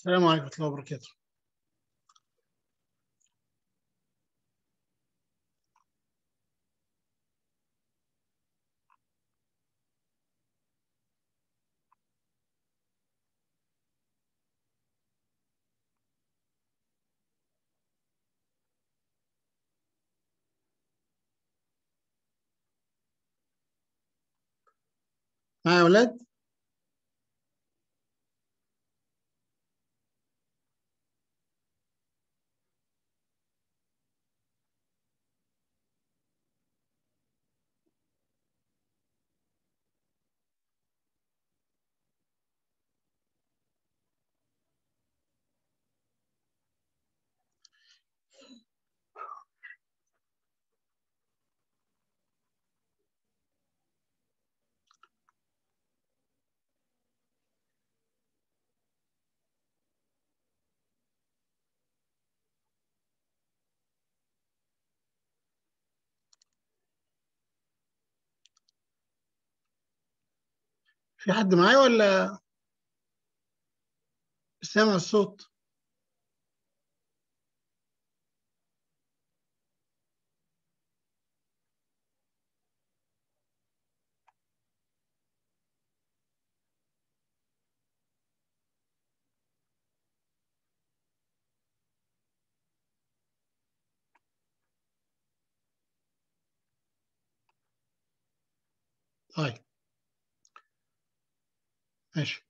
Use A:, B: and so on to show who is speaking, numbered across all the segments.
A: السلام عليكم ورحمة الله وبركاته معايا يا أولاد؟ في حد معايا ولا مش سامع الصوت؟ طيب ماشي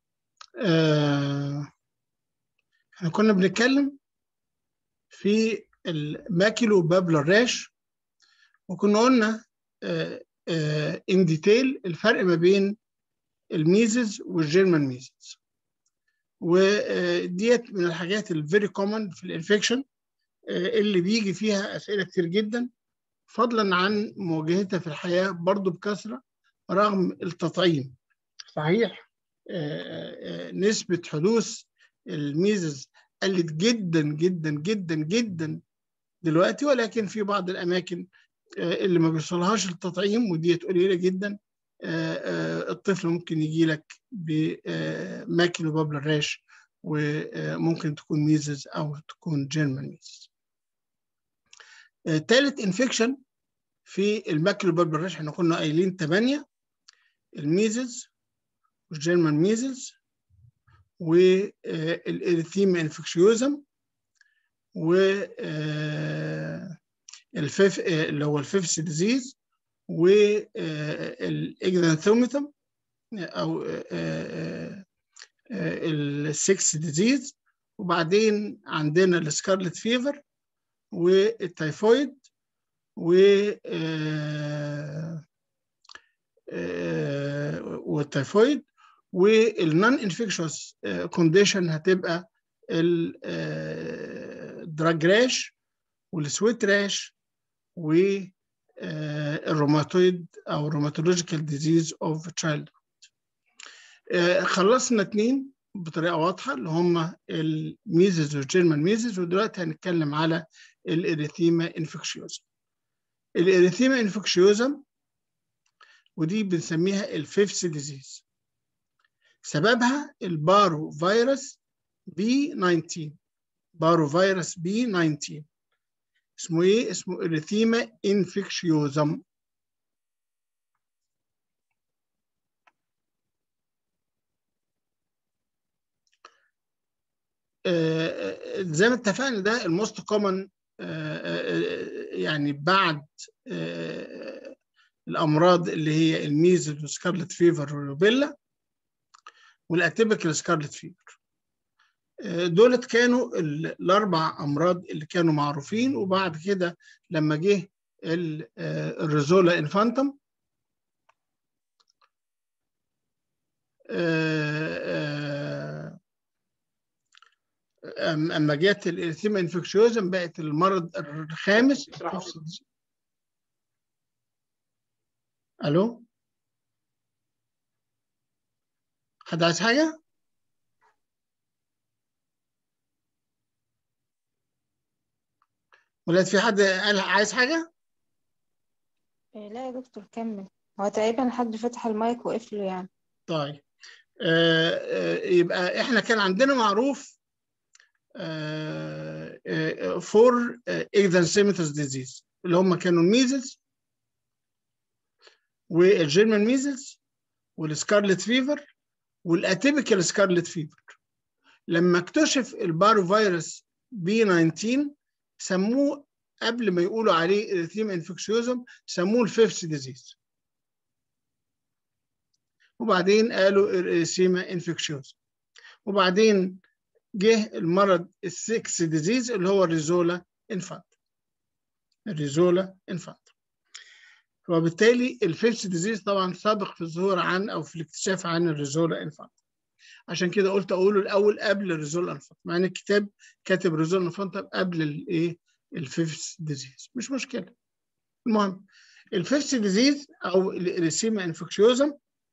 A: آه، احنا كنا بنتكلم في الماكيلو بابلر راش وكنا قلنا ان ديتيل الفرق ما بين الميزز والجيرمان ميزز وديت من الحاجات الفيري كومن في الانفكشن اللي بيجي فيها اسئله كتير جدا فضلا عن مواجهتها في الحياه برضو بكثره رغم التطعيم صحيح نسبة حدوث الميزز قلت جدا جدا جدا جدا دلوقتي ولكن في بعض الأماكن اللي ما بيوصلهاش التطعيم وديت قليلة جدا الطفل ممكن يجي لك بماكيلو بابلر راش وممكن تكون ميزز أو تكون جيرمان ميزز ثالث انفكشن في الماكيلو بابلر راش احنا كنا قايلين 8 الميزز والجيرمان ميزلز والإريثيما انفكشيوزم و الفيف اللي هو الفيفس ديزيز والاجدانثوميتم او السكس ديزيز وبعدين عندنا السكارلت فيفر والتيفويد و والتيفويد والنون انفكشوس كونديشن هتبقى الدراج راش والسويت راش والروماتويد او روماتولوجيكال ديزيز اوف تشايلد خلصنا اتنين بطريقه واضحه اللي هم الميزز والجيرمان ميزز ودلوقتي هنتكلم على الاريثيما انفكشيوزم الاريثيما انفكشيوزم ودي بنسميها الفيفث ديزيز سببها البارو فيروس بي 19 بارو فيروس بي 19 اسمه ايه؟ اسمه اريثيما انفكشيوزم آه زي ما اتفقنا ده الموست كومن آه يعني بعد آه الامراض اللي هي الميزل والسكارلت فيفر والروبيلا والاتيبيكال سكارلت فيفر دولت كانوا الاربع امراض اللي كانوا معروفين وبعد كده لما جه الريزولا انفانتم اما جت الارثيما انفكشيوزم بقت المرض الخامس الو حد عايز حاجه ولاد في حد قال عايز حاجه
B: إيه لا يا دكتور كمل هو تقريبا حد فتح المايك وقفله يعني
A: طيب يبقى احنا كان عندنا معروف فور اكزانسيمتس ديزيز اللي هم كانوا الميزلز والجيرمان ميزلز والسكارلت فيفر والاتيبيكال سكارلت فيفر لما اكتشف البارو فيروس بي 19 سموه قبل ما يقولوا عليه اريثيم انفكشيوزم سموه الفيفث ديزيز وبعدين قالوا اريثيما انفكشيوزم وبعدين جه المرض السكس ديزيز اللي هو الريزولا انفانت الريزولا انفانت وبالتالي الفيفث ديزيز طبعا سابق في الظهور عن او في الاكتشاف عن الريزولا انفانت عشان كده قلت اقوله الاول قبل الريزولا انفانت مع ان الكتاب كاتب ريزولا انفانت قبل الايه الفيفث ديزيز مش مشكله المهم الفيفث ديزيز او الاريسيما انفكشيوزم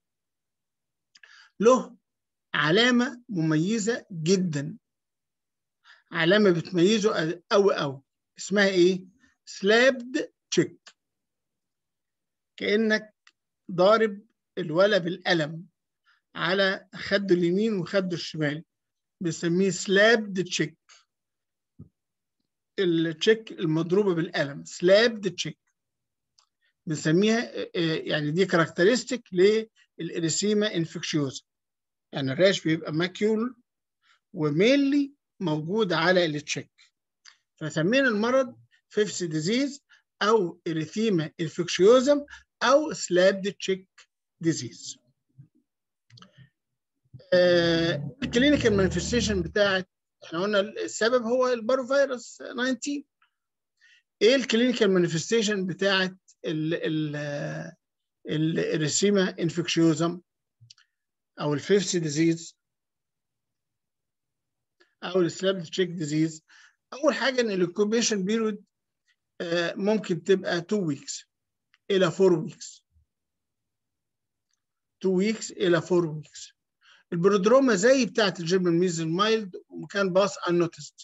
A: له علامه مميزه جدا علامه بتميزه قوي قوي اسمها ايه سلابد تشيك كانك ضارب الولا بالقلم على خده اليمين وخده الشمال بنسميه سلابد تشيك التشيك المضروبه بالقلم سلابد تشيك بنسميها يعني دي كاركترستيك للاريسيما انفكشيوزا يعني الراش بيبقى ماكيول ومينلي موجود على التشيك فسمينا المرض فيفس ديزيز او اريثيما انفكشيوزم او سلابد تشيك ديزيز الكلينيكال مانيفستيشن بتاعت احنا قلنا السبب هو البارو فيروس 19 ايه الكلينيكال مانيفستيشن بتاعت الريسيما انفكشيوزم او الفيفث ديزيز او السلاب تشيك ديزيز اول حاجه ان الانكوبيشن بيريود ممكن تبقى 2 ويكس الى 4 ويكس 2 ويكس الى 4 ويكس البرودروما زي بتاعت الجيرمان ميزل مايلد وكان باص انوتست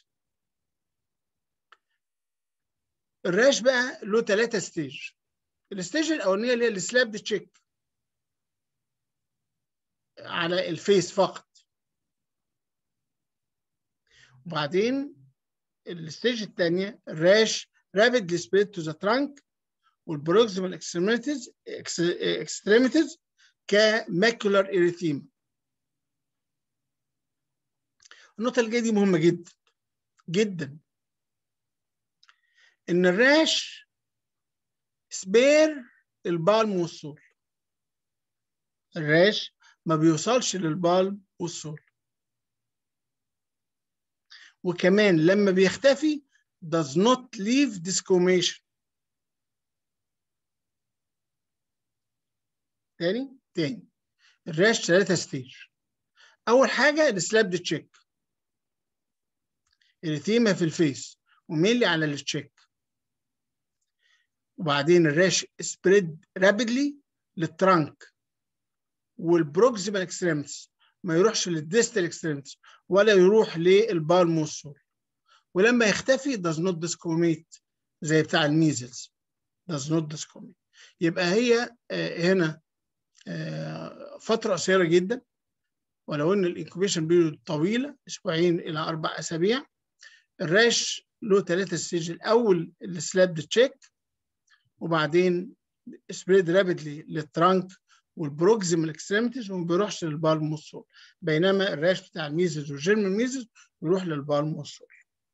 A: الراش بقى له ثلاثة ستيج الستيج الاولانيه اللي هي السلاب تشيك على الفيس فقط وبعدين الستيج الثانيه الراش rapidly spread to the trunk والبروكسيمال extremities extremities كماكولار اريثيما النقطة اللي جاية دي مهمة جدا جدا إن الراش سبير البالم والسول الراش ما بيوصلش للبالم والسول وكمان لما بيختفي does not leave discomation تاني تاني الراش ثلاثة ستيج أول حاجة السلاب دي تشيك اريثيما في الفيس وميلي على التشيك وبعدين الراش سبريد رابيدلي للترانك والبروكسيمال اكستريمتس ما يروحش للديستال اكستريمتس ولا يروح للبالم والسول ولما يختفي does not discriminate زي بتاع الميزلز does not discriminate يبقى هي هنا فترة قصيرة جدا ولو ان الانكوبيشن بيريود طويلة اسبوعين الى اربع اسابيع الراش له ثلاثة ستيج الاول السلاب تشيك وبعدين سبريد رابيدلي للترانك والبروكسيمال اكستريمتيز وما بيروحش للبالم والسول بينما الراش بتاع الميزز والجيرمان ميزز بيروح للبالم والسول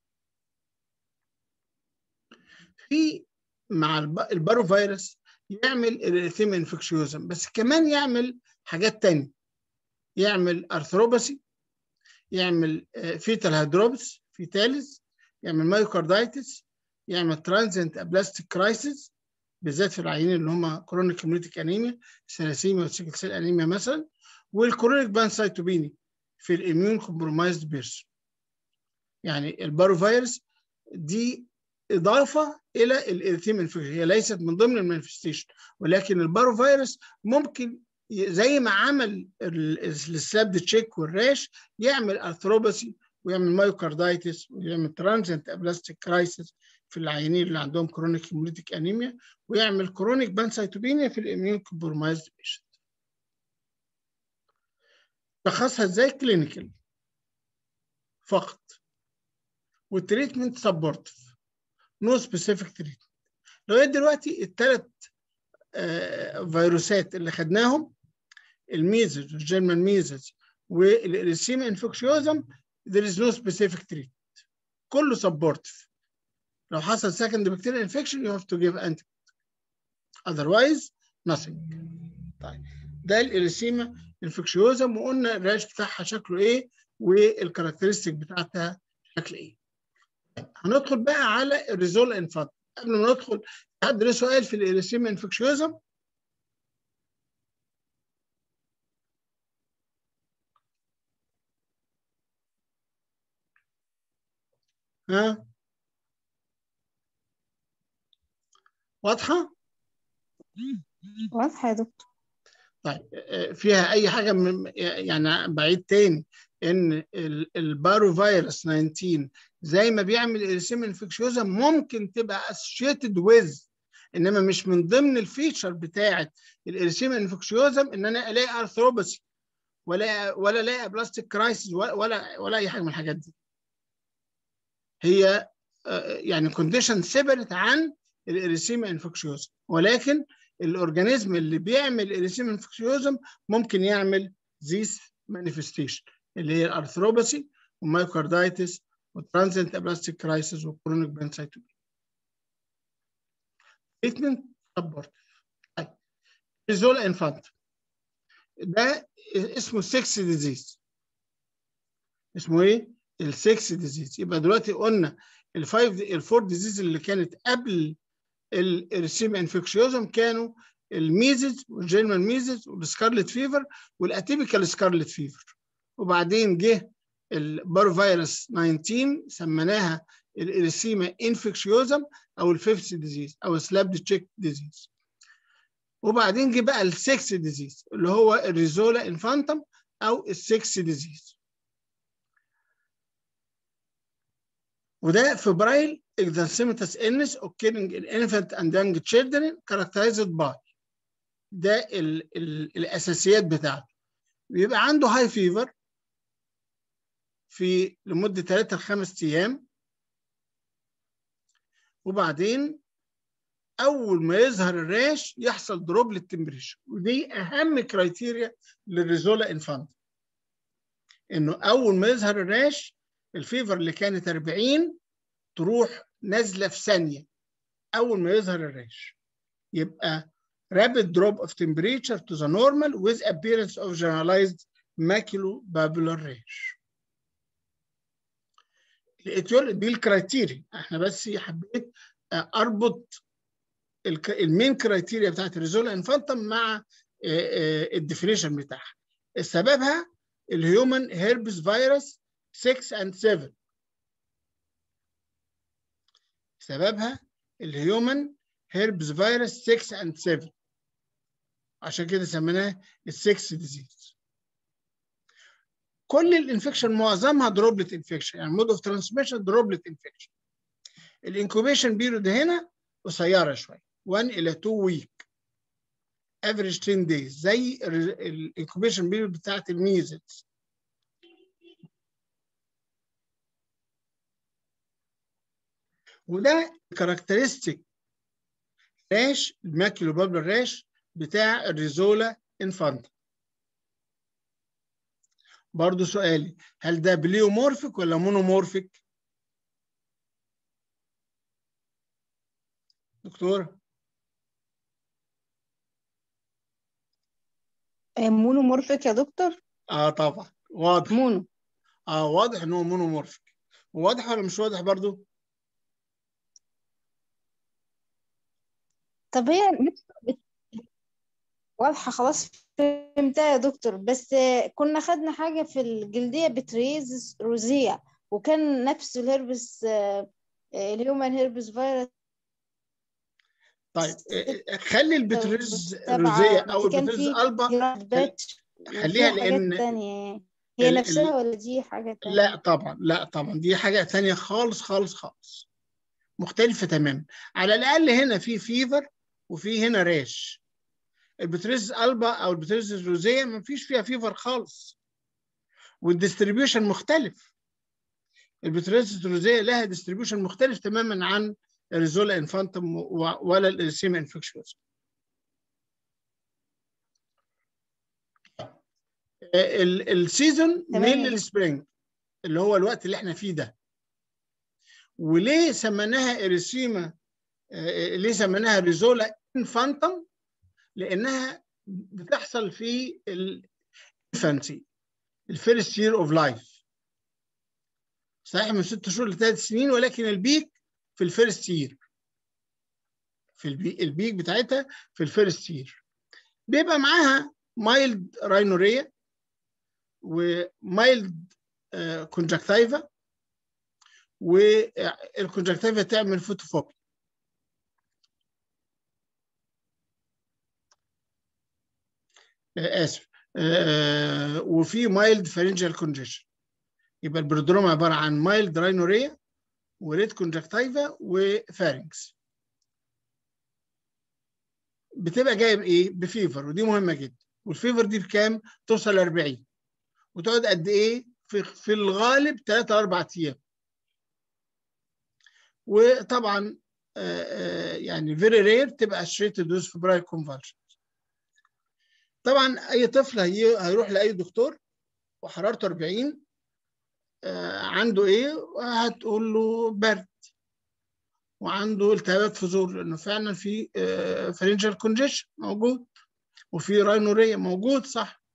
A: في مع البارو فيروس يعمل الاريثيما انفكشيوزم بس كمان يعمل حاجات تانية يعمل ارثروباسي يعمل فيتال هيدروبس فيتاليس يعمل مايوكاردايتس يعمل ترانزنت ابلاستيك كرايسيس بالذات في العيانين اللي هم كرونيك هيموليتيك انيميا سيلاسيميا وسيكل سيل انيميا مثلا والكرونيك بانسايتوبيني في الاميون كومبرومايزد بيرسون يعني البارو فيروس دي اضافه الى الاريثيم انفكشن هي ليست من ضمن المانيفستيشن ولكن البارو فيروس ممكن زي ما عمل السلاب تشيك والراش يعمل ارثروباسي ويعمل مايوكاردايتس ويعمل ترانزنت ابلاستيك كرايسيس في العيانين اللي عندهم كرونيك هيموليتيك انيميا ويعمل كرونيك بانسايتوبينيا في الاميون كومبرومايزد بيشنت شخصها ازاي كلينيكال فقط والتريتمنت سبورتيف نو سبيسيفيك تريتمنت لغايه دلوقتي الثلاث فيروسات اللي خدناهم الميزز والجيرمان ميزز والريسيم انفكشيوزم there is no specific treatment كله supportive لو حصل second bacterial infection you have to give antibiotic otherwise nothing طيب ده الاريسيما انفكشيوزم وقلنا الراش بتاعها شكله ايه والكاركترستيك بتاعتها شكل ايه هندخل بقى على الريزول انفانت قبل ما ندخل حد له سؤال في الاريسيما انفكشيوزم ها واضحه
B: واضحة يا دكتور
A: طيب فيها اي حاجه من يعني بعيد تاني ان البارو فيروس 19 زي ما بيعمل الاريسيم انفكشيوزا ممكن تبقى اسوشيتد ويز انما مش من ضمن الفيتشر بتاعه الاريسيم انفكشيوزا ان انا الاقي ارثروباسي ولا ولا الاقي بلاستيك كرايسيس ولا ولا اي حاجه من الحاجات دي هي يعني كونديشن سيبرت عن الاريسيما انفكشيوزا ولكن الاورجانيزم اللي بيعمل اريسيما انفكشيوزم ممكن يعمل ذيس مانيفستيشن اللي هي الارثروباسي والمايوكاردايتس والترانزنت ابلاستيك كرايسيس والكرونيك بانسايتوبيا تريتمنت سبورت ريزول انفانت ده اسمه 6 ديزيز اسمه ايه؟ السكس ديزيز يبقى دلوقتي قلنا الفايف الفور ديزيز اللي كانت قبل الريسيم انفكشيوزم كانوا الميزز والجيرمان ميزز والسكارلت فيفر والاتيبيكال سكارلت فيفر وبعدين جه البارو فيروس 19 سميناها الاريسيما انفكشيوزم او الفيفث ديزيز او سلابد تشيك ديزيز وبعدين جه بقى السكس ديزيز اللي هو الريزولا انفانتم او السكس ديزيز وده فبرايل exanthematous illness occurring in infant and young children characterized by ده ال ال الاساسيات بتاعته بيبقى عنده هاي فيفر في لمده 3 ل 5 ايام وبعدين اول ما يظهر الراش يحصل دروب للتمبريتشر ودي اهم كرايتيريا للريزولا انفانت انه اول ما يظهر الراش الفيفر اللي كانت 40 تروح نازله في ثانيه اول ما يظهر الراش يبقى rapid drop of temperature to the normal with appearance of generalized maculopapular rash. الاتيول دي الكرايتيريا احنا بس حبيت اربط المين كرايتيريا بتاعت الريزولا انفانتم مع الديفينيشن بتاعها. سببها الهيومن هيربس فيروس 6 and 7 سببها الهيومن هيربس فيروس 6 and 7 عشان كده سميناه السكس ديزيز كل الانفكشن معظمها دروبلت انفكشن يعني مود اوف ترانسميشن دروبلت انفكشن الانكوبيشن بيريود هنا قصيره شويه 1 الى 2 ويك افريج 10 دايز زي الانكوبيشن بيريود بتاعت الميزلز وده كاركترستيك راش الماكيلوبابلر راش بتاع الريزولا انفانتا برضو سؤالي هل ده بليومورفيك ولا مونومورفيك دكتور
B: مونومورفيك يا دكتور
A: اه طبعا واضح
B: مونو
A: اه واضح ان هو مونومورفيك واضح ولا مش واضح برضو
B: طب هي واضحة خلاص فهمتها يا دكتور بس كنا خدنا حاجة في الجلدية بتريز روزيا وكان نفس الهربس الهيومن هيربس فيروس
A: طيب خلي البتريز روزيا او البتريز البا خليها لان
B: تانية هي
A: ال-
B: نفسها ولا دي حاجة تانية؟
A: لا طبعا لا طبعا دي حاجة ثانية خالص خالص خالص مختلفة تماما على الأقل هنا في فيفر وفي هنا راش البتريز البا أو البتريز الروزية ما فيش فيها فيفر خالص والديستريبيوشن مختلف البتريسس روزيه لها ديستريبيوشن مختلف تماما عن الريزولا انفانتم ولا الاريسيما انفكشوز السيزون ميل للسبرينج اللي هو الوقت اللي احنا فيه ده وليه سميناها اريسيما ليه سميناها ريزولا انفانتم لانها بتحصل في الانفانسي الفيرست يير اوف لايف صحيح من ست شهور لثلاث سنين ولكن البيك في الفيرست يير في البيك, البيك بتاعتها في الفيرست يير بيبقى معاها مايلد راينوريا ومايلد كونجكتيفا والكونجكتيفا تعمل فوتوفوبيا اسف آه وفي مايلد فارنجال كونجيشن يبقى البرودروم عباره عن مايلد راينوريا وريد كونجكتيفا وفارنكس بتبقى جايه بايه؟ بفيفر ودي مهمه جدا والفيفر دي بكام؟ توصل ل 40 وتقعد قد ايه؟ في في الغالب 3 4 ايام وطبعا آه آه يعني فيري رير تبقى ستريت دوز فبراير كونفالشن طبعا اي طفل هي هيروح لاي دكتور وحرارته 40 آه عنده ايه هتقول له برد وعنده التهابات في زور لانه فعلا في آه فرنجال كونجيشن موجود وفي راينوريا موجود صح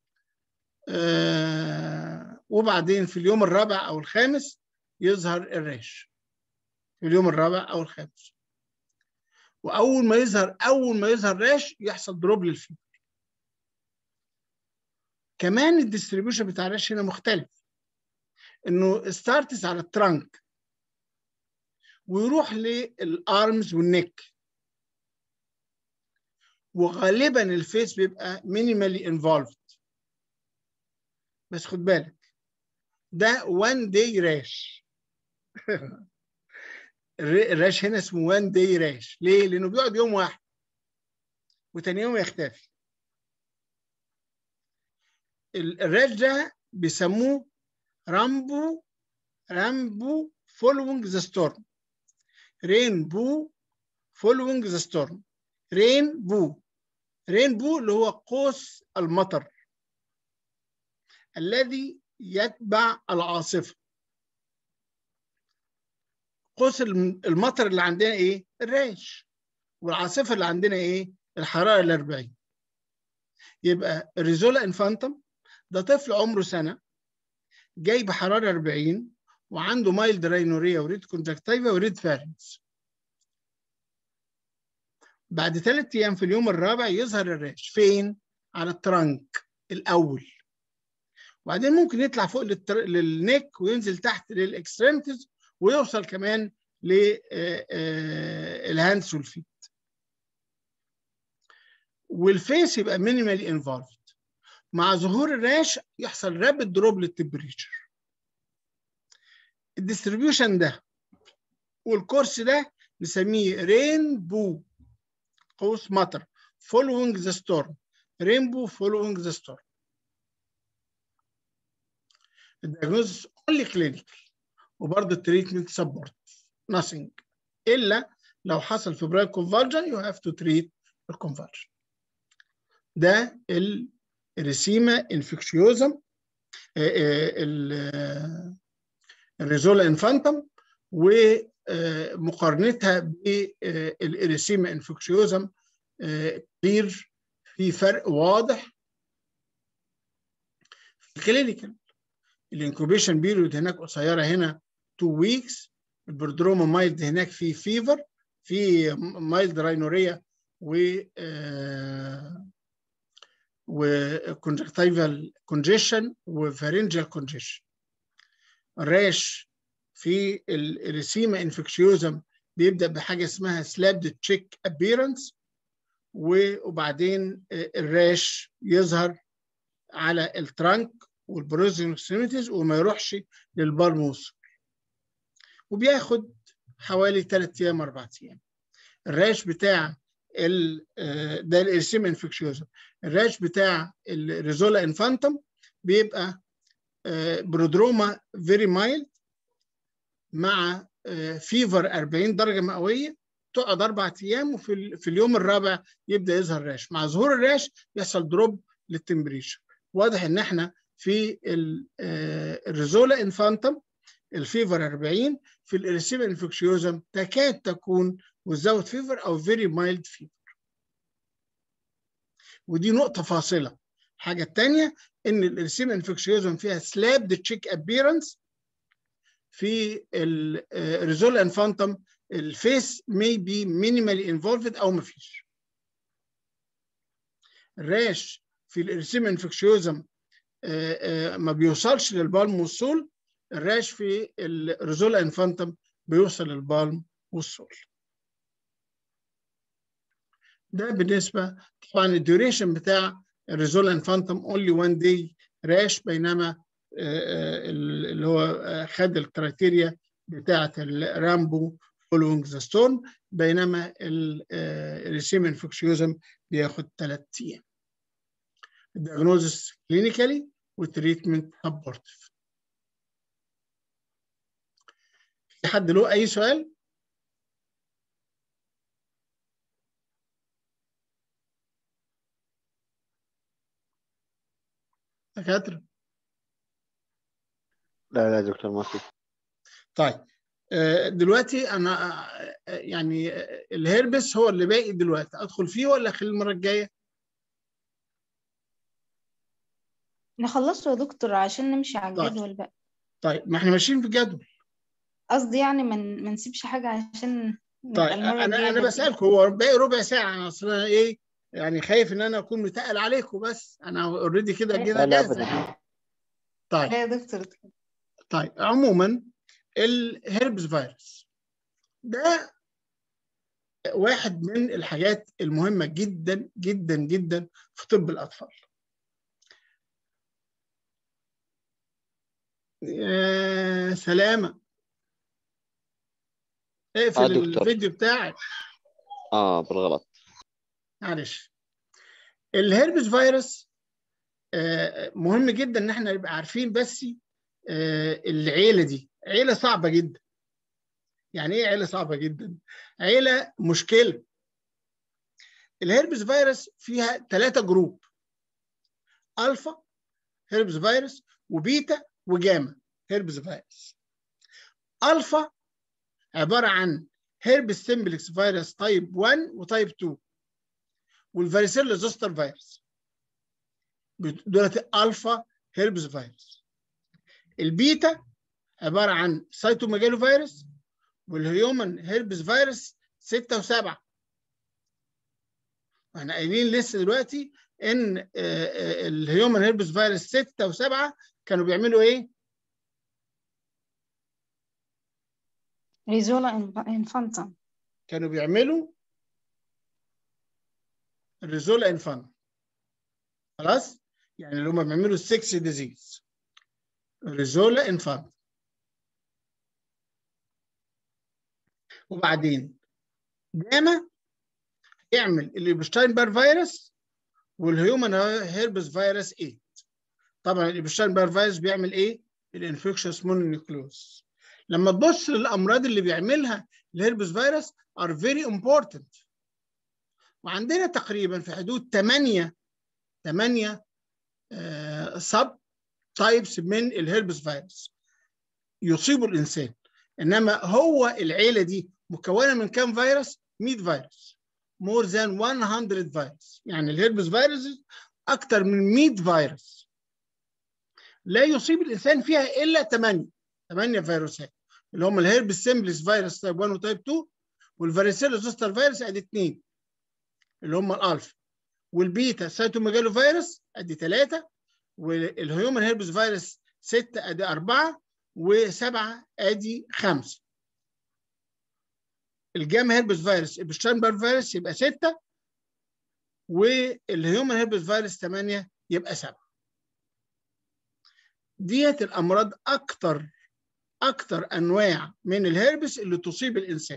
A: آه وبعدين في اليوم الرابع او الخامس يظهر الريش في اليوم الرابع او الخامس واول ما يظهر اول ما يظهر ريش يحصل دروب للفيبر كمان الديستريبيوشن بتاع الريش هنا مختلف انه ستارتس على الترانك ويروح للارمز والنك وغالبا الفيس بيبقى مينيمالي انفولفد بس خد بالك ده وان داي راش الراش هنا اسمه وان داي راش ليه؟ لانه بيقعد يوم واحد وتاني يوم يختفي الراش ده بيسموه رامبو رامبو فولوينج ذا ستورم رين بو فولوينج ذا ستورم رين بو رين بو اللي هو قوس المطر الذي يتبع العاصفة قوس المطر اللي عندنا ايه الريش والعاصفة اللي عندنا ايه الحرارة الأربعين يبقى ريزولا انفانتم ده طفل عمره سنة جاي بحرارة 40 وعنده مايلد راينوريا وريد كونجكتيفا وريد فارنس بعد ثلاث ايام في اليوم الرابع يظهر الريش فين؟ على الترنك الاول وبعدين ممكن يطلع فوق للتر... للنك وينزل تحت للاكستريمتيز ويوصل كمان للهاندز والفيت والفيس يبقى مينيمالي انفولفد مع ظهور الراش يحصل رابid دروب للتمبريتشر الديستريبيوشن ده والكورس ده نسميه رين بو قوس مطر following the storm rainbow following the storm الدياجنوز only clinical وبرضه التريتمنت سبورت nothing الا لو حصل فبراير كونفرجن يو هاف تو تريت الكونفرجن ده الريسيما انفكشيوزم الريزولا انفانتم ومقارنتها بالاريسيما انفكشيوزم كتير في فرق واضح في الكلينيكال الانكوبيشن بيريود هناك قصيره هنا 2 ويكس البردروما مايلد هناك في فيفر في مايلد راينوريا و وكونجكتيفال كونجيشن وفارنجال كونجيشن الراش في الريسيما انفكشيوزم بيبدا بحاجه اسمها سلابد تشيك ابيرنس وبعدين الراش يظهر على الترانك والبروزين اكستريميتيز وما يروحش للبالموس وبياخد حوالي 3 ايام 4 ايام الراش بتاع ال ده الارسيم انفكشيوزم الراش بتاع الريزولا انفانتم بيبقى برودروما فيري مايلد مع فيفر 40 درجه مئويه تقعد اربع ايام وفي في اليوم الرابع يبدا يظهر راش مع ظهور الراش يحصل دروب للتمبريتشر واضح ان احنا في الريزولا انفانتم الفيفر 40 في الاريسيما انفكشيوزم تكاد تكون وزاوت فيفر او فيري مايلد فيفر ودي نقطه فاصله الحاجه الثانيه ان الاريسيما انفكشيوزم فيها سلاب تشيك ابييرنس في الريزولا انفانتم الفيس may be minimally involved او ما فيش الراش في الارسيما انفكشيوزم ما بيوصلش للبالم والسول الراش في الريزولا انفانتم بيوصل للبالم والسول ده بالنسبه طبعا الديوريشن بتاع الريزولا انفانتم اونلي وان داي راش بينما اللي هو خد الكرايتيريا بتاعه الرامبو following the storm بينما الريسيم انفكشيوزم بياخد ثلاث ايام. الدياجنوزس كلينيكالي والتريتمنت سبورتيف. في حد له اي سؤال؟ دكاتره
C: لا لا دكتور ما في
A: طيب دلوقتي انا يعني الهيربس هو اللي باقي دلوقتي ادخل فيه ولا اخليه المره الجايه
B: نخلصه يا دكتور عشان نمشي على
A: طيب.
B: الجدول بقى
A: طيب ما احنا ماشيين في الجدول
B: قصدي يعني ما من... ما نسيبش حاجة عشان نبقى
A: طيب
B: المرة
A: انا
B: الجاية
A: انا
B: بدري.
A: بسالكم هو باقي ربع ساعه انا اصل انا ايه يعني خايف ان انا اكون متقل عليكم بس انا اوريدي كده
B: لا،
A: كده
C: لا لا
A: جاهزه
C: ابدا
A: طيب
B: لا يا دكتور
A: طيب عموما الهربس فيروس ده واحد من الحاجات المهمة جدا جدا جدا في طب الأطفال يا سلامة اقفل
C: آه، دكتور.
A: الفيديو بتاعك
C: اه بالغلط
A: معلش الهربس فيروس آه، مهم جدا ان احنا نبقى عارفين بس آه، العيله دي عيله صعبه جدا يعني ايه عيله صعبه جدا عيله مشكله الهربس فيروس فيها ثلاثه جروب الفا هربس فيروس وبيتا وجاما هربس فيروس الفا عباره عن هربس سيمبلكس فيروس تايب 1 وتايب 2 والفاريسيلا زوستر فيروس دولت الفا هربس فيروس البيتا عباره عن سايتوميجالو فيروس والهيومن هيربس فيروس 6 و7 احنا قايلين لسه دلوقتي ان آه، آه، الهيومن هيربس فيروس 6 و7 كانوا بيعملوا ايه؟
B: ريزولا انفانتا
A: كانوا بيعملوا الريزولا انفان خلاص؟ يعني اللي هم بيعملوا السكس ديزيز ريزولا انفان وبعدين جاما يعمل الإبشتاين بار فيروس والهيومن هيربس فيروس 8 طبعا الإبشتاين بار فيروس بيعمل ايه؟ الانفكشوس مونونيوكلوز لما تبص للامراض اللي بيعملها الهيربس فيروس are very important وعندنا تقريبا في حدود 8 8 سب تايبس من الهيربس فيروس يصيبوا الانسان انما هو العيله دي مكونه من كام فيروس 100 فيروس more than 100 فيروس يعني الهيربس فيروس اكثر من 100 فيروس لا يصيب الانسان فيها الا 8 8 فيروسات اللي هم الهيربس سيمبلس فيروس تايب 1 وتايب 2 والفاريسيلا زوستر فيروس ادي 2 اللي هم الالفا والبيتا سيتوميجالو فيروس ادي 3 والهيومن هيربس فيروس 6 ادي 4 وسبعة ادي خمسة الجام هيربس فيروس البشتاينبر فيروس يبقى ستة والهيومن هيربس فيروس 8 يبقى سبعة ديت الامراض اكتر اكتر انواع من الهيربس اللي تصيب الانسان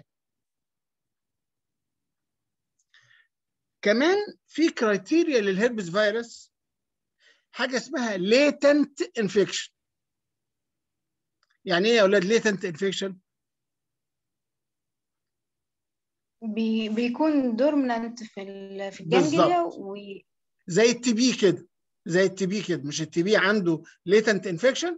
A: كمان في كرايتيريا للهيربس فيروس حاجه اسمها ليتنت انفكشن يعني ايه يا اولاد ليتنت انفكشن
B: بي بيكون دورمنانت في ال- في الجانجليا و
A: زي التي بي كده زي التي بي كده مش التي بي عنده ليتنت انفكشن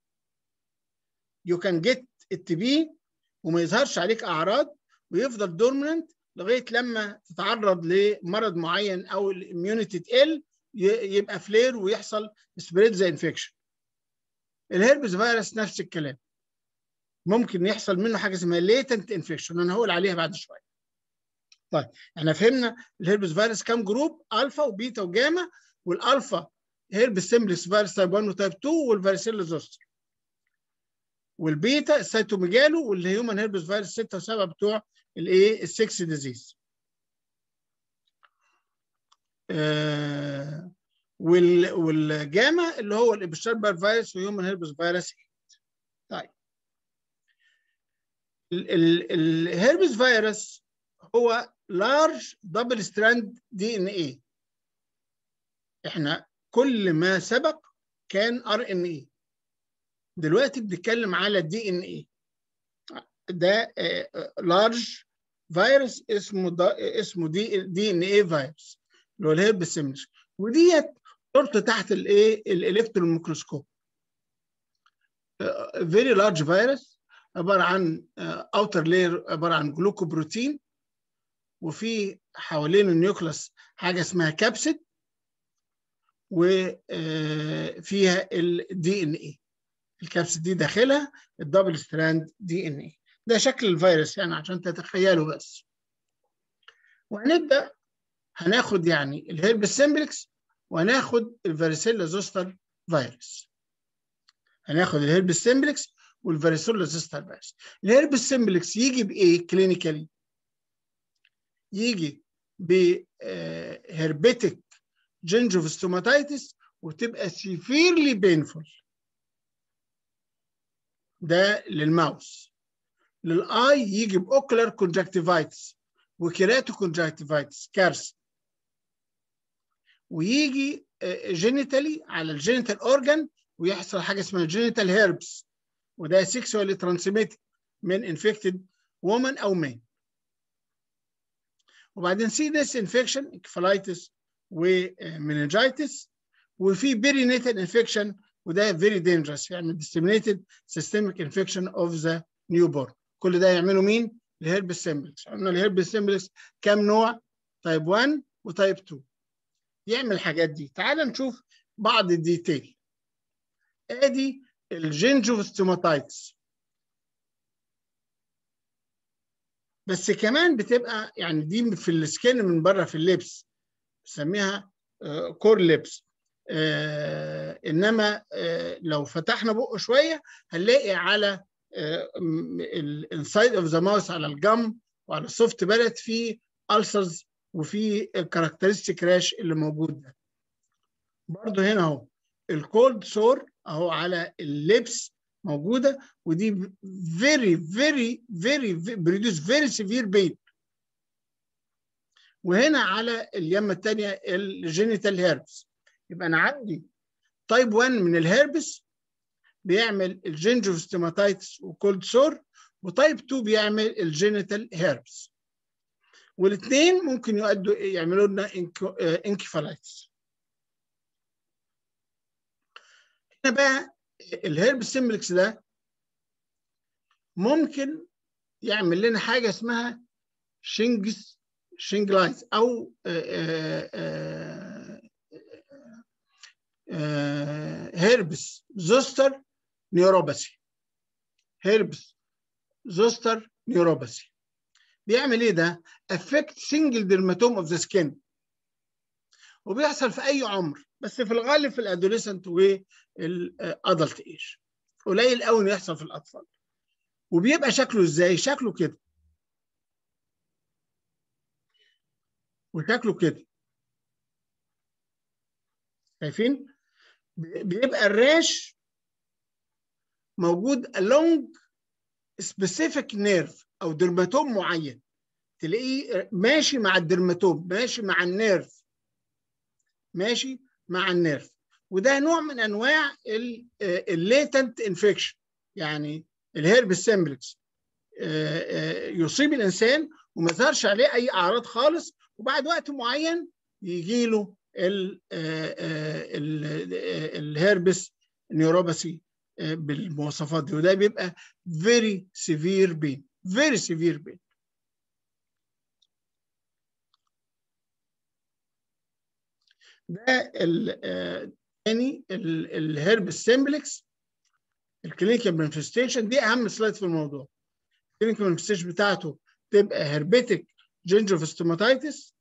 A: يو كان جيت التي بي وما يظهرش عليك اعراض ويفضل دورمننت لغايه لما تتعرض لمرض معين او الاميونيتي تقل ي- يبقى فلير ويحصل سبريد زي انفكشن الهربس فيروس نفس الكلام ممكن يحصل منه حاجه اسمها ليتنت انفكشن انا هقول عليها بعد شويه طيب احنا فهمنا الهربس فيروس كام جروب الفا وبيتا وجاما والالفا هيربس سيمبلكس فيروس تايب 1 وتايب 2 والفاريسيلا زوستر والبيتا السيتوميجالو والهيومن هيربس فيروس 6 و7 بتوع الايه السكس ديزيز آه وال والجاما اللي هو الابشتربر فيروس وهيومن هيربس فيروس طيب الهيربس فيروس هو لارج دبل ستراند دي ان ايه احنا كل ما سبق كان ار ان ايه دلوقتي بنتكلم على الدي ان ايه ده لارج فيروس اسمه دا اسمه دي دي ان ايه فيروس اللي هو الهيرب سيمنش وديت صورته تحت الايه الالكترون ميكروسكوب فيري لارج فيروس عباره عن اوتر لاير عباره عن جلوكوبروتين وفي حوالين النيوكلس حاجه اسمها كابسيد وفيها الدي ان اي الكابسيد دي داخلها الدبل ستراند دي ان اي ده شكل الفيروس يعني عشان تتخيلوا بس وهنبدا هناخد يعني الهيربس سيمبلكس وهناخد الفاريسيلا زوستر فيروس هناخد الهيربس سيمبلكس والفاريسيلا زوستر فيروس الهيربس سيمبلكس يجي بايه كلينيكالي يجي بهربتك جنجوف ستوماتيتس وتبقى سيفيرلي بينفول ده للماوس للاي يجي باوكلر كونجكتيفايتس وكيراتو كونجكتيفايتس كارثه ويجي جينيتالي على الجينيتال اورجان ويحصل حاجه اسمها جينيتال هيربس وده سيكسوالي ترانسميتد من انفكتد وومن او مان وبعدين سي ديس انفكشن انكفالايتس ومننجايتس وفي بيرينيتال انفكشن وده فيري دينجرس يعني disseminated systemic infection of the newborn كل ده يعملوا مين؟ الهيربس سيمبلكس قلنا الهيربس سيمبلكس كام نوع؟ تايب 1 وتايب 2 يعمل الحاجات دي تعال نشوف بعض الديتيل ادي الجينجوف ستوماتايتس بس كمان بتبقى يعني دي في السكين من بره في اللبس بنسميها كور لبس آه انما آه لو فتحنا بقه شويه هنلاقي على الانسايد اوف ذا ماوس على الجم وعلى السوفت بلد في السرز وفي الكاركترستيك راش اللي موجود ده برضو هنا اهو الكولد سور اهو على اللبس موجوده ودي very very very بريدوس very severe pain وهنا على اليمه الثانيه الجينيتال هيربس يبقى انا عندي تايب 1 من الهيربس بيعمل الجينجوف ستيماتايتس وكولد سور وتايب 2 بيعمل الجينيتال هيربس والاثنين ممكن يؤدوا يعملوا لنا انكفالايتس هنا بقى الهيرب سيمبلكس ده ممكن يعمل لنا حاجه اسمها شينجز شينجلايز او هيربس زوستر نيوروباثي هيربس زوستر نيوروباثي بيعمل ايه ده؟ افكت سنجل ديرماتوم اوف ذا سكين وبيحصل في اي عمر بس في الغالب في الادوليسنت والادلت ايج قليل قوي انه يحصل في الاطفال وبيبقى شكله ازاي؟ شكله كده وشكله كده شايفين؟ بيبقى الراش موجود along specific nerve او درماتوم معين تلاقيه ماشي مع الدرماتوم ماشي مع النيرف ماشي مع النيرف وده نوع من انواع الليتنت انفكشن يعني الهيرب سيمبلكس يصيب الانسان وما ظهرش عليه اي اعراض خالص وبعد وقت معين يجي له الهيربس نيوروباثي بالمواصفات دي وده بيبقى very severe pain very severe pain ده الثاني الهيرب سيمبلكس الكلينيكال مانيفستيشن دي اهم سلايد في الموضوع الكلينيكال مانيفستيشن بتاعته تبقى هربيتك جينجوفستوماتيتس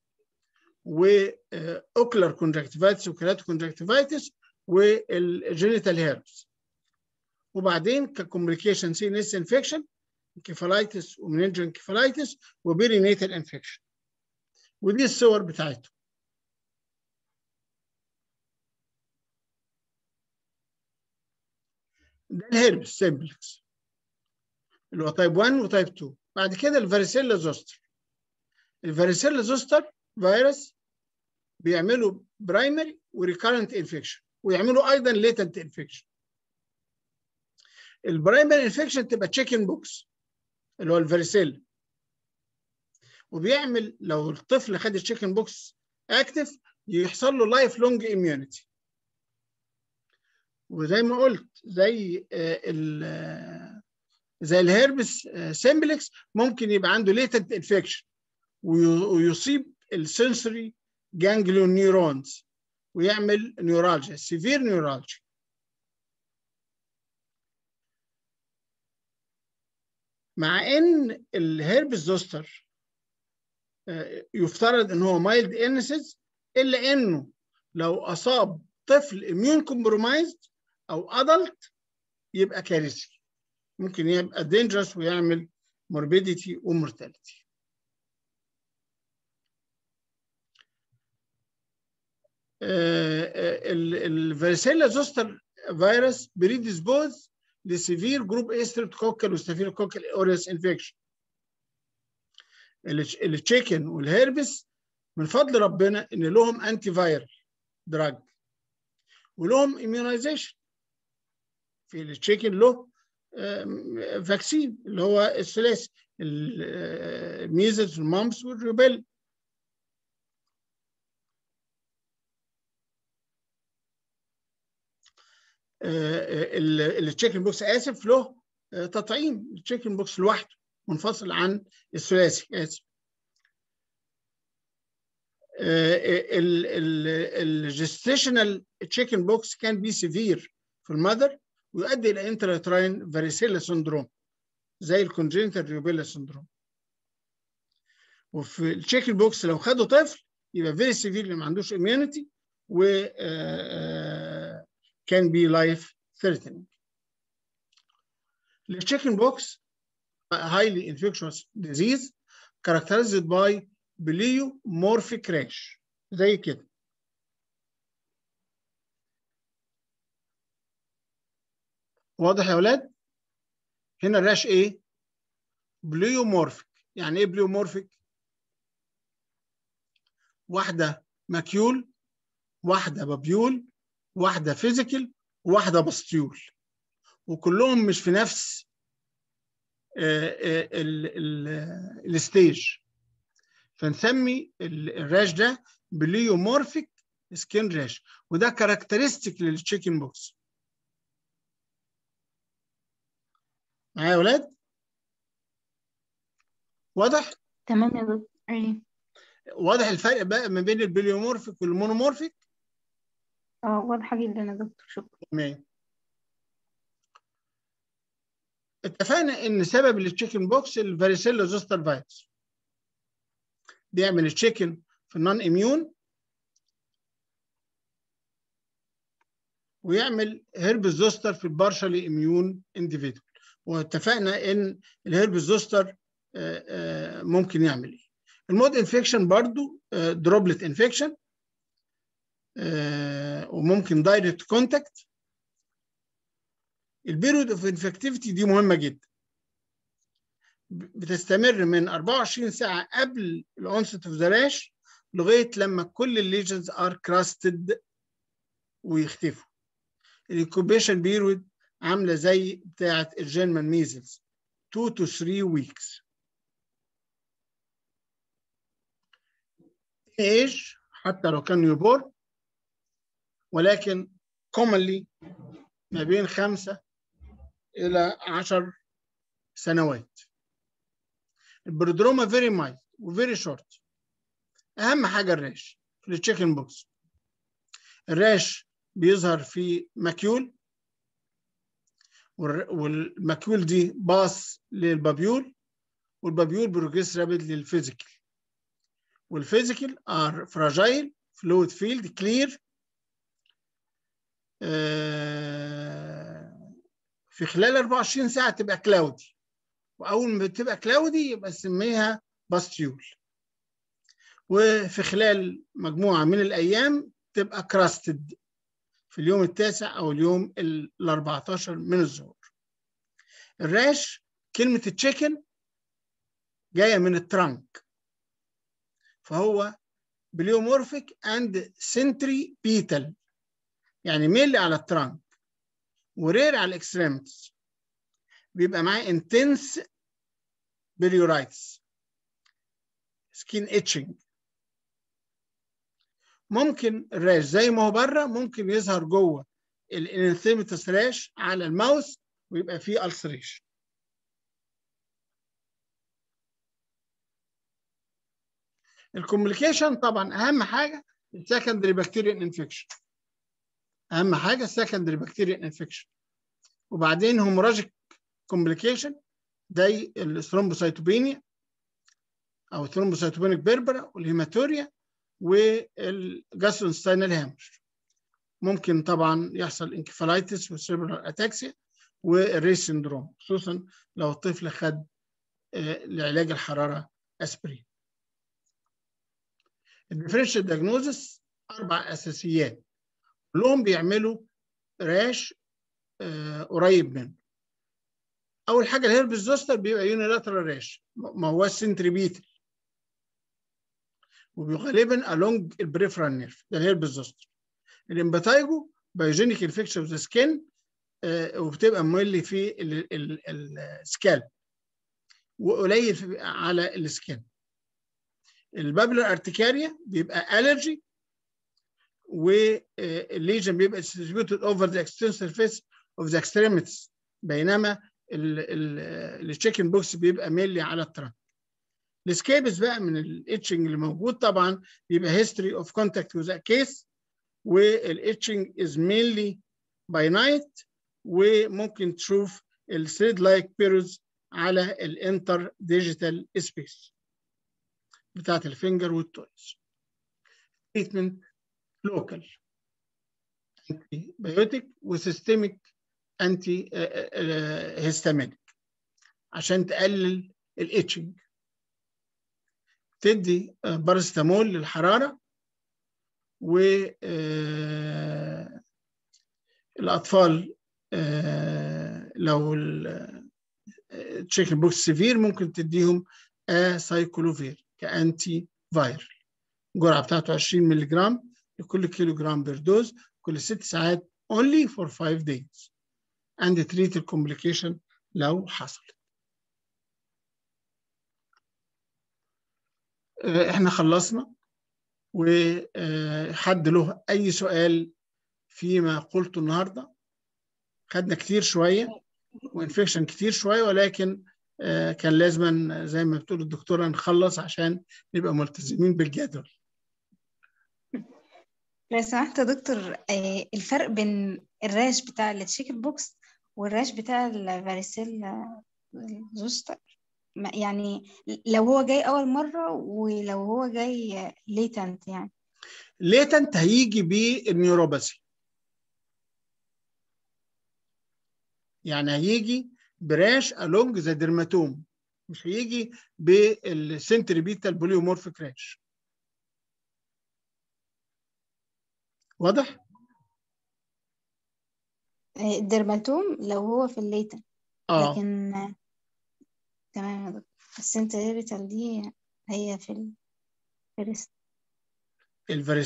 A: واوكلر كونجكتيفايتس وكراتو كونجكتيفايتس والجينيتال هيربس وبعدين ككومبليكيشن سي نس انفكشن انكفالايتس ومننجو انكفالايتس وبيرينيتال انفكشن ودي الصور بتاعته ده الهيربس سيمبلكس اللي هو تايب 1 وتايب 2 بعد كده الفاريسيلا زوستر الفاريسيلا زوستر فيروس بيعملوا برايمري وريكارنت انفكشن ويعملوا ايضا ليتنت انفكشن البرايمري انفكشن تبقى تشيكن بوكس اللي هو الفاريسيلا وبيعمل لو الطفل خد التشيكن بوكس اكتف يحصل له لايف لونج اميونيتي وزي ما قلت زي ال زي الهيربس سيمبلكس ممكن يبقى عنده ليتنت انفكشن ويصيب السنسوري جانجليون نيورونز ويعمل نيورالجيا سيفير نيورالجيا مع ان الهيربس زوستر يفترض ان هو مايلد انسز الا انه لو اصاب طفل اميون كومبرومايزد او ادلت يبقى كارثي ممكن يبقى دينجرس ويعمل موربيديتي ومورتاليتي الفاريسيلا زوستر فيروس بريديسبوز لسيفير جروب اي ستريبتوكوكال وستافيلوكوكال اوريوس انفكشن التشيكن والهيربس من فضل ربنا ان لهم انتي فايرال دراج ولهم اميونايزيشن في التشيكن له فاكسين اللي هو الثلاثي الميزلز والمامس والروبيل التشيكن بوكس اسف له تطعيم التشيكن بوكس لوحده منفصل عن الثلاثي اسف الجستيشنال تشيكن بوكس كان بي سيفير في المذر ويؤدي الى انتراتراين فاريسيلا سندروم زي الكونجنتال ريوبيلا سندروم وفي التشيكن بوكس لو خده طفل يبقى فيري سيفير اللي ما عندوش اميونيتي و can be life threatening. The chicken pox, a highly infectious disease characterized by pleomorphic rash زي كده. واضح يا اولاد؟ هنا الراش ايه؟ بليومورفيك يعني ايه بليومورفيك؟ واحدة ماكيول واحدة بابيول واحدة فيزيكال وواحدة باستيول وكلهم مش في نفس الستيج فنسمي الراش ده بليومورفيك سكين راش وده كاركترستيك للتشيكن بوكس معايا يا ولاد واضح
B: تمام يا دكتور ايوه
A: واضح الفرق بقى ما بين البليومورفيك والمونومورفيك
B: اه واضحة جدا يا دكتور شكرا
A: تمام اتفقنا ان سبب التشيكن بوكس الفاريسيلا زوستر فيروس بيعمل التشيكن في النون اميون ويعمل هيربس زوستر في البارشالي اميون انديفيدوال واتفقنا ان الهيربس زوستر ممكن يعمل ايه المود انفكشن برضو دروبلت انفكشن وممكن دايركت كونتاكت البيريود اوف انفكتيفيتي دي مهمه جدا بتستمر من 24 ساعه قبل الاونست اوف ذا راش لغايه لما كل الليجنز ار كراستد ويختفوا الانكوبيشن بيريود عامله زي بتاعه الجيرمان ميزلز 2 to 3 weeks ايج حتى لو كان نيوبورن ولكن commonly ما بين خمسة إلى عشر سنوات البرودروما فيري مايل وفيري شورت أهم حاجة الراش في التشيكن بوكس الراش بيظهر في ماكيول والماكيول دي باص للبابيول والبابيول بروجريس رابيد للفيزيكال والفيزيكال ار فراجايل فلويد فيلد كلير في خلال 24 ساعة تبقى كلاودي وأول ما تبقى كلاودي يبقى نسميها باستيول وفي خلال مجموعة من الأيام تبقى كراستد في اليوم التاسع أو اليوم ال 14 من الظهور الراش كلمة التشيكن جاية من الترانك فهو بليومورفيك اند سنتري بيتال يعني ميل على الترانك ورير على الاكستريمتس بيبقى معاه انتنس بليورايتس سكين اتشنج ممكن الراش زي ما هو بره ممكن يظهر جوه الانثيمتس راش على الماوس ويبقى فيه السريشن الكوميونيكيشن طبعا اهم حاجه السكندري بكتيريال انفكشن اهم حاجه السكندري بكتيريال انفكشن وبعدين هيموراجيك كومبليكيشن زي الثرومبوسايتوبينيا او الثرومبوسايتوبينيك بيربرا والهيماتوريا والجاسترونستاينال هامش ممكن طبعا يحصل انكفالايتس وسيربرال اتاكسيا والريس سندروم خصوصا لو الطفل خد لعلاج الحراره اسبرين الديفرنشال دياجنوزس اربع اساسيات كلهم بيعملوا راش آه قريب منه اول حاجه الهيربس زوستر بيبقى يونيلاترال راش ما هو سنتريبيتال وغالبا along البريفرال نيرف ده الهيربس زوستر الامباتايجو بايوجينيك انفكشن اوف ذا سكين وبتبقى مولي في السكال وقليل على السكين البابلر ارتكاريا بيبقى الرجي والليجن بيبقى distributed over the external surface of the extremities بينما التشيكن بوكس بيبقى ميلي على الترانك السكيبس بقى من الاتشنج اللي موجود طبعا بيبقى history of contact with a case والاتشنج is mainly by night وممكن تشوف الثريد لايك بيرز على الانتر ديجيتال سبيس بتاعت الفينجر والتويز تريتمنت لوكال انتي بايوتيك وسيستميك انتي هيستامينيك عشان تقلل الاتشنج تدي بارستامول للحراره و الاطفال لو التشيكن بوكس سيفير ممكن تديهم سايكلوفير كانتي فايرال الجرعه بتاعته 20 مللي جرام لكل كيلو جرام بير دوز كل ست ساعات only for 5 days and treat the complication لو حصلت احنا خلصنا وحد له اي سؤال فيما قلته النهارده خدنا كتير شويه وانفكشن كتير شويه ولكن كان لازم زي ما بتقول الدكتوره نخلص عشان نبقى ملتزمين بالجدول
D: لو سمحت يا دكتور الفرق بين الراش بتاع التشيكن بوكس والراش بتاع الفاريسيلا زوستر يعني لو هو جاي اول مره ولو هو جاي ليتنت يعني
A: ليتنت هيجي بالنيوروباثي يعني هيجي براش along ذا ديرماتوم مش هيجي بالسنتريبيتال بوليومورفيك راش واضح؟
D: الدرماتوم لو هو في الليتن
A: اه
D: لكن تمام يا دكتور السنتريبيتال دي هي في الفيرست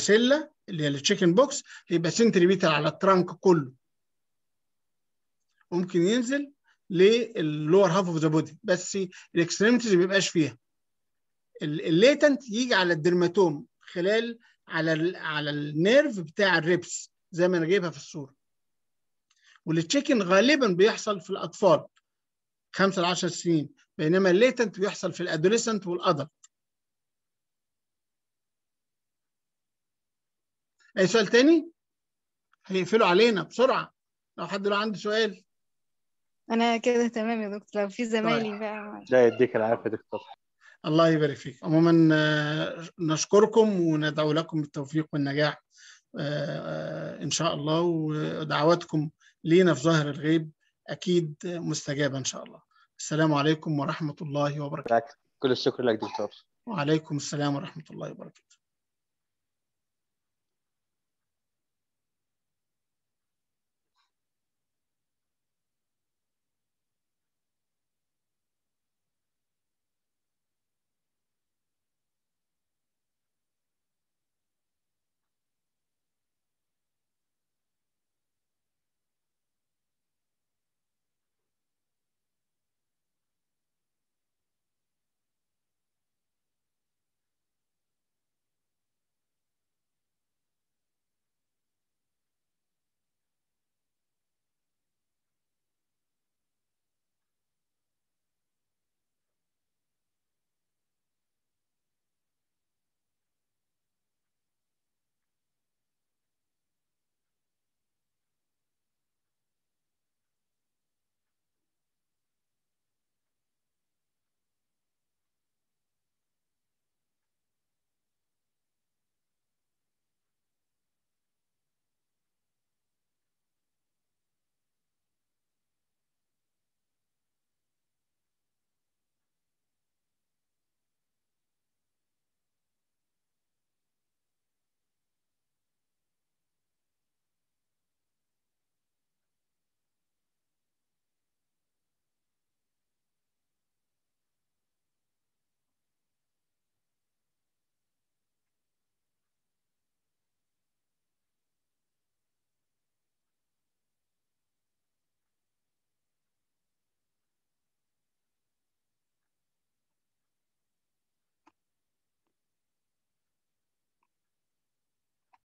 A: الفاريسيلا اللي هي التشيكن بوكس هيبقى سنتريبيتال على الترانك كله ممكن ينزل للور هاف اوف ذا بودي بس الاكستريمتيز ما بيبقاش فيها الليتنت يجي على الدرماتوم خلال على ال على النيرف بتاع الريبس زي ما انا جايبها في الصوره والتشيكن غالبا بيحصل في الاطفال 5 ل 10 سنين بينما الليتنت بيحصل في الادوليسنت والادلت اي سؤال تاني هيقفلوا علينا بسرعه لو حد له عنده سؤال
B: انا كده تمام يا دكتور لو في زمايلي بقى
E: لا يديك العافيه يا دكتور
A: الله يبارك فيك عموما آه، نشكركم وندعو لكم بالتوفيق والنجاح آه، آه، ان شاء الله ودعواتكم لينا في ظاهر الغيب اكيد مستجابه ان شاء الله السلام عليكم ورحمه الله وبركاته
E: كل الشكر لك دكتور
A: وعليكم السلام ورحمه الله وبركاته